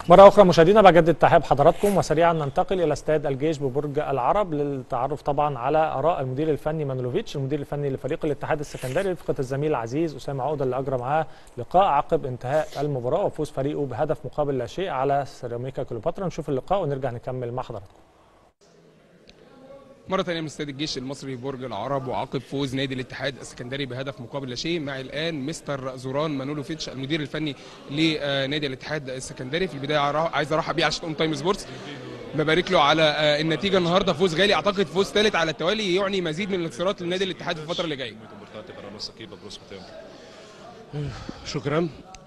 مرة أخرى مشاهدينا بجدد تحية حضراتكم وسريعا ننتقل إلى استاد الجيش ببرج العرب للتعرف طبعا على آراء المدير الفني مانولوفيتش المدير الفني لفريق الاتحاد السكندري رفقة الزميل العزيز أسامة عقدة اللي أجرى معاه لقاء عقب انتهاء المباراة وفوز فريقه بهدف مقابل لا شيء على سيراميكا كليوباترا نشوف اللقاء ونرجع نكمل مع حضراتكم مرة ثانية من استاد الجيش المصري برج العرب وعقب فوز نادي الاتحاد السكندري بهدف مقابل لا شيء معي الآن مستر زوران مانولوفيتش المدير الفني لنادي الاتحاد السكندري في البداية عايز أرحب بيه على شاشة أون تايم سبورتس ببارك له على النتيجة النهاردة فوز غالي أعتقد فوز ثالث على التوالي يعني مزيد من الانتصارات لنادي الاتحاد في الفترة اللي جاية شكرا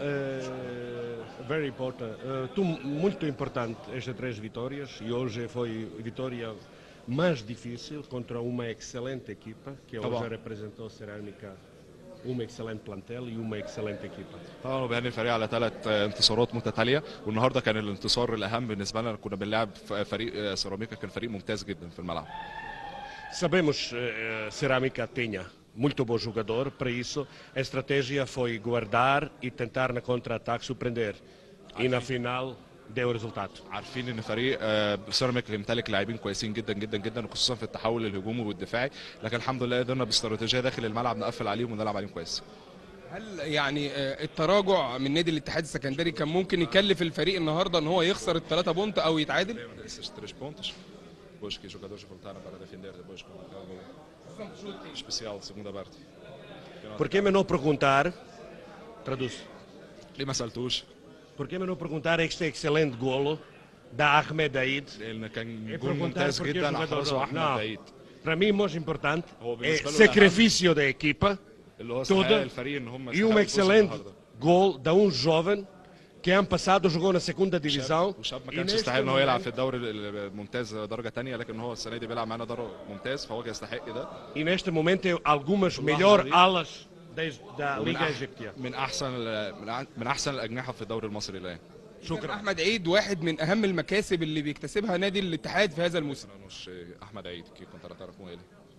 very important, uh, tu, muito importante estas três vitórias e hoje foi vitória mais difícil contra uma excelente equipa que طبعا. hoje representou Cerâmica uma excelente plantel e uma excelente equipa. طبعا هو بيهني الفريق على ثلاث انتصارات متتاليه والنهارده كان الانتصار الاهم بالنسبه لنا كنا بنلعب فريق سيراميكا كان فريق ممتاز جدا في الملعب Sabemos que uh, Cerâmica tinha muito bom jogador, para isso a estratégia foi guardar e tentar na contra-ataque surpreender. E na final deu resultado. عارفين ان فريق آه، سيراميكا يمتلك لاعبين كويسين جدا جدا جدا وخصوصا في التحول الهجومي والدفاعي لكن الحمد لله قدرنا باستراتيجيه داخل الملعب نقفل عليهم ونلعب عليهم كويس هل يعني آه، التراجع من نادي الاتحاد السكندري كان ممكن يكلف الفريق النهارده ان هو يخسر الثلاثة بونت او يتعادل؟ Esses três pontos, depois que os jogadores voltaram para defender, depois com aquele gol especial de segunda parte. Por que me não perguntar? Traduz. ليه ما سالتوش؟ Por que me não perguntar este excelente golo da Ahmed Aid? لان كان É جول perguntar ممتاز por que جدا jogador احرزه não. احمد Não. بعيد Para mim, o mais importante هو é بالنسبه له sacrifício da equipa اللي هو toda استحقاق الفريق ان هم e um يستحقوا الفوز excelente النهارده. gol de um jovem que ano passado jogou na segunda divisão وشاب ما e كانش neste يستحق ان هو يلعب في momento, الدوري الممتاز درجه ثانيه لكن هو السنه دي بيلعب معانا دوري ممتاز فهو يستحق ده e neste momento é algumas واللحظة melhor دي. alas desde da ومن Liga أح- Egípcia. من احسن من أح- من احسن الاجنحه في الدوري المصري الان شكرا احمد عيد واحد من اهم المكاسب اللي بيكتسبها نادي الاتحاد في هذا الموسم مش احمد عيد كي كنت تعرف ele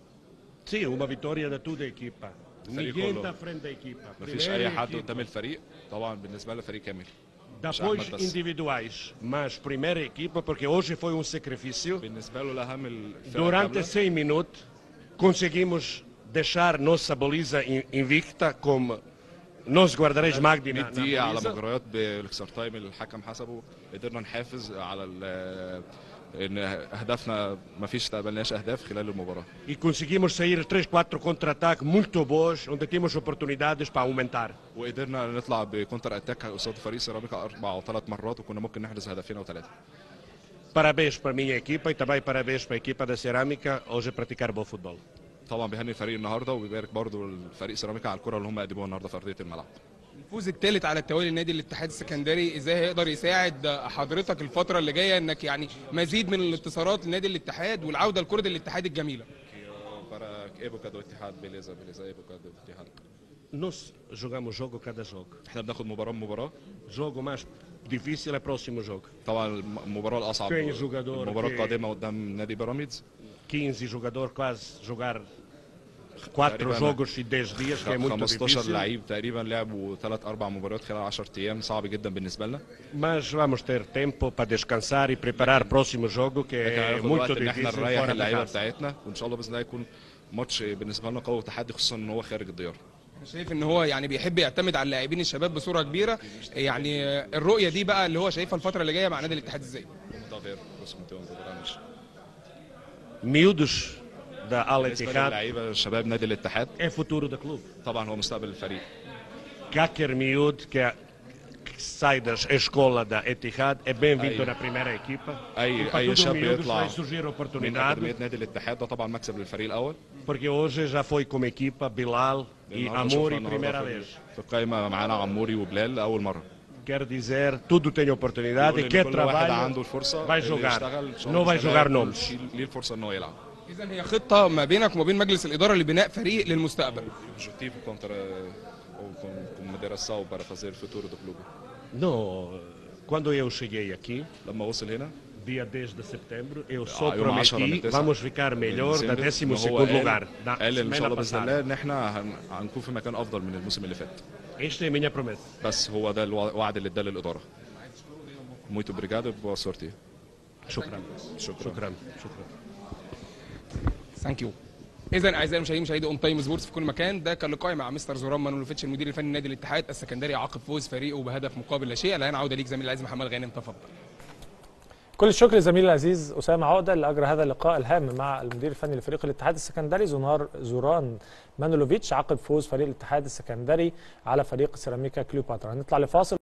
Sim, uma vitória de toda a equipa. الفريق Ninguém كله. está à frente da equipa. مفيش Primeiro اي a حد equipa, قدام الفريق طبعا بالنسبه لنا فريق كامل مش Depois أحمد بس. individuais, mas primeira equipa, porque hoje foi um sacrifício. بالنسبه له الاهم الفرقه Durante كاملة. 100 minutos conseguimos deixar nossa baliza in- invicta com nos guarda-redes Magdi na, 100 na دقيقه على baliza. مجريات بالاكسترا تايم اللي الحكم حسبه قدرنا نحافظ على ال- ان اهدافنا ما فيش تقبلناش اهداف خلال المباراه e conseguimos sair 3, 4 contra-ataques muito bons, onde tínhamos oportunidades para aumentar. وقدرنا نطلع بكونتر اتاك قصاد فريق سيراميكا اربع او ثلاث مرات وكنا ممكن نحرز هدفين او ثلاثه Parabéns para a minha equipa e também parabéns para a equipa da Cerâmica hoje a praticar bom futebol. طبعا بيهني الفريق النهارده وبيبارك برضو الفريق سيراميكا على الكره اللي هم قدموها النهارده في ارضيه الملعب الفوز الثالث على التوالي لنادي الاتحاد السكندري ازاي هيقدر يساعد حضرتك الفتره اللي جايه انك يعني مزيد من الانتصارات لنادي الاتحاد والعوده لكره الاتحاد الجميله para época do Etihad beleza beleza época do Etihad Nós jogamos jogo cada jogo. احنا بناخد مباراه بمباراه Jogo mais difícil é próximo jogo. طبعا المباراه الاصعب كاين جوجادور المباراه كي- القادمه قدام نادي بيراميدز 15 jogadores quase jogar 4 تقريباً jogos em 10 dias, que é muito 15 difícil. لعيب تقريبا لعبوا ثلاث اربع مباريات خلال 10 ايام صعب جدا بالنسبه لنا Mas vamos ter tempo para descansar e preparar o próximo jogo, que لكن é هناخد muito وقت ان احنا difícil نريح fora da اللعيبه casa. بتاعتنا وان شاء الله باذن الله يكون ماتش بالنسبه لنا قوي وتحدي خصوصا ان هو خارج الديار أنا شايف ان هو يعني بيحب يعتمد على اللاعبين الشباب بصوره كبيره يعني الرؤيه دي بقى اللي هو شايفها الفتره اللي جايه مع نادي الاتحاد ازاي Vamos ver o próximo tema do Veranos. Miúdos da Al بالنسبه Ittihad للعيبه شباب نادي الاتحاد é futuro do clube. طبعا هو مستقبل الفريق Qualquer miúdo que, que sai da escola da Etihad é bem-vindo Aí. na primeira equipa. اي E para اي todos os شاب miúdos يطلع vai surgir من oportunidade, اكاديميه نادي الاتحاد ده طبعا مكسب للفريق الاول porque hoje já foi como equipa Bilal e النهاردة Amor شفنا em النهاردة primeira في- vez. في القائمه معانا عموري وبلال اول مره Quer dizer, tudo tem oportunidade, يقول إن quer كل واحد trabalho, عنده الفرصه vai اللي jogar. يشتغل إن شاء Não الله vai بإذن الله jogar يكون nomes. شي- ليه الفرصه ان هو يلعب اذا هي خطه ما بينك وما بين مجلس الاداره لبناء فريق للمستقبل objetivo contra ou com, com moderação para fazer o futuro do clube Não, quando eu cheguei aqui, لما وصل هنا dia 10 de setembro, eu só يوم 10 prometi من تسعة vamos ficar melhor da ديسمبر، 12 إن هو lugar. قال, Da قال ان شاء semana الله باذن الله passada. ان احنا هن- هنكون في مكان افضل من الموسم اللي فات Esta é a minha promessa. بس هو ده الوعد اللي اداه للاداره muito obrigado e boa sorte شكرا شكرا شكرا شكرا ثانك يو اذا اعزائي المشاهدين مشاهدي اون تايم سبورتس في كل مكان ده كان لقائي مع مستر زوران مانولوفيتش المدير الفني لنادي الاتحاد السكندري عقب فوز فريقه بهدف مقابل لا شيء الان عوده ليك زميل العزيز محمد غانم تفضل كل الشكر لزميلي العزيز اسامه عقده اللي اجرى هذا اللقاء الهام مع المدير الفني لفريق الاتحاد السكندري زونار زوران مانولوفيتش عقب فوز فريق الاتحاد السكندري على فريق سيراميكا كليوباترا هنطلع لفاصل